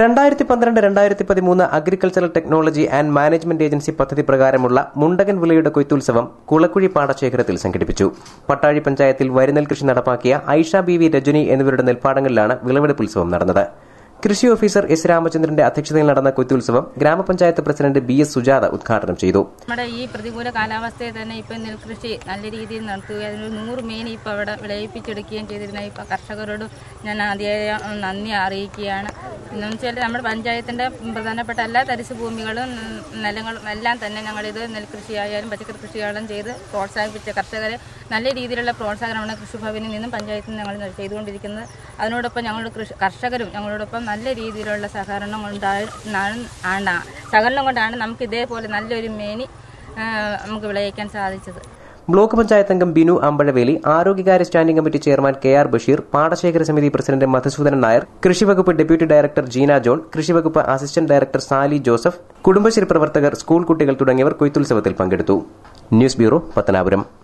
രണ്ടായിരത്തി പന്ത്രണ്ട് രണ്ടായിരത്തി പതിമൂന്ന് agricultural technology and management agency പദ്ധതി പ്രകാരമുള്ള മുണ്ടകൻ വിളയുടെ കൊയ്ത്തുത്സവം കുളക്കുഴി പാടശേഖരത്തിൽ സംഘടിപ്പിച്ചു പട്ടാഴി പഞ്ചായത്തിൽ വരിനെൽ കൃഷി നടപ്പാക്കിയ ഐഷ ബി വി രജനി എന്നിവരുടെ നെൽപ്പാടങ്ങളിലാണ് വിളവെടുപ്പുത്സവം നടന്നത് കൃഷി ഓഫീസർ എസ് രാമചന്ദ്രന്റെ അധ്യക്ഷതയിൽ നടന്ന കൊയ്ത്തുത്സവം ഗ്രാമപഞ്ചായത്ത് പ്രസിഡന്റ് ബി എസ് സുജാത ഉദ്ഘാടനം ചെയ്തു നമ്മുടെ ഈ പ്രതികൂല കാലാവസ്ഥയിൽ തന്നെ ഇപ്പം നെൽകൃഷി നല്ല രീതിയിൽ നടത്തുകയും അതിനൊരു നൂറ് മേനി ഇപ്പം അവിടെ വിളയിപ്പിച്ചെടുക്കുകയും ചെയ്തിരുന്ന ഇപ്പം കർഷകരോട് ഞാൻ ആദ്യമായി നന്ദി അറിയിക്കുകയാണ് എന്നു വെച്ചാൽ നമ്മുടെ പഞ്ചായത്തിൻ്റെ പ്രധാനപ്പെട്ട എല്ലാ തരിശു ഭൂമികളും ഉം, നിലങ്ങളും എല്ലാം തന്നെ ഞങ്ങളിത് നെൽകൃഷിയായാലും പച്ചക്കറി കൃഷിയായാലും ചെയ്ത് പ്രോത്സാഹിപ്പിച്ച കർഷകരെ നല്ല രീതിയിലുള്ള പ്രോത്സാഹനമാണ് കൃഷിഭവനിൽ നിന്നും പഞ്ചായത്തിൽ നിന്ന് ഞങ്ങൾ ചെയ്തുകൊണ്ടിരിക്കുന്നത് അതിനോടൊപ്പം ഞങ്ങളുടെ കൃഷി കർഷകരും ഞങ്ങളോടൊപ്പം നല്ല രീതിയിലുള്ള സഹകരണം കൊണ്ടാണ് ആണ് സഹകരണം കൊണ്ടാണ് നമുക്ക് ഇതേപോലെ നല്ലൊരു മേനി ആ, നമുക്ക് വിളയിക്കാൻ സാധിച്ചത് ബ്ലോക്ക് പഞ്ചായത്ത് അംഗം ബിനു അമ്പഴവേലി ആരോഗ്യകാര്യ standing committee chairman K R Basheer പാടശേഖര സമിതി പ്രസിഡന്റ് മധുസൂദനൻ നായർ കൃഷിവകുപ്പ് ഡെപ്യൂട്ടി ഡയറക്ടർ ജീന ജോൺ കൃഷിവകുപ്പ് assistant director Sally Joseph Kudumbashree പ്രവർത്തകർ സ്കൂൾ കുട്ടികൾ തുടങ്ങിയവർ കൊയ്ത്തുത്സവത്തിൽ പങ്കെടുത്തു ന്യൂസ് ബ്യൂറോ പത്തനാപുരം